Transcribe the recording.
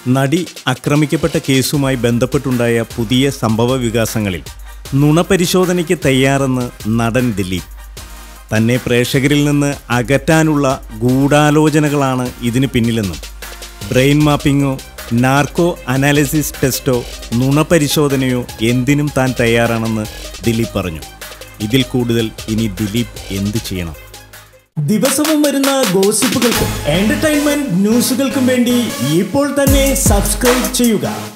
നടി ആക്രമിക്കപ്പെട്ട കേസുമായി ബന്ധപ്പെട്ടുണ്ടായ പുതിയ സംഭവ വികാസങ്ങളിൽ നുണപരിശോധനയ്ക്ക് തയ്യാറെന്ന് നടൻ ദിലീപ് തന്നെ പ്രേക്ഷകരിൽ നിന്ന് അകറ്റാനുള്ള ഗൂഢാലോചനകളാണ് ഇതിന് പിന്നിലെന്നും ബ്രെയിൻ മാപ്പിങ്ങോ നാർക്കോ അനാലിസിസ് ടെസ്റ്റോ നുണപരിശോധനയോ എന്തിനും താൻ തയ്യാറാണെന്ന് ദിലീപ് പറഞ്ഞു ഇതിൽ കൂടുതൽ ഇനി ദിലീപ് എന്ത് ചെയ്യണം ദിവസവും വരുന്ന ഗോസിപ്പുകൾക്കും എന്റർടൈൻമെന്റ് ന്യൂസുകൾക്കും വേണ്ടി ഇപ്പോൾ തന്നെ സബ്സ്ക്രൈബ് ചെയ്യുക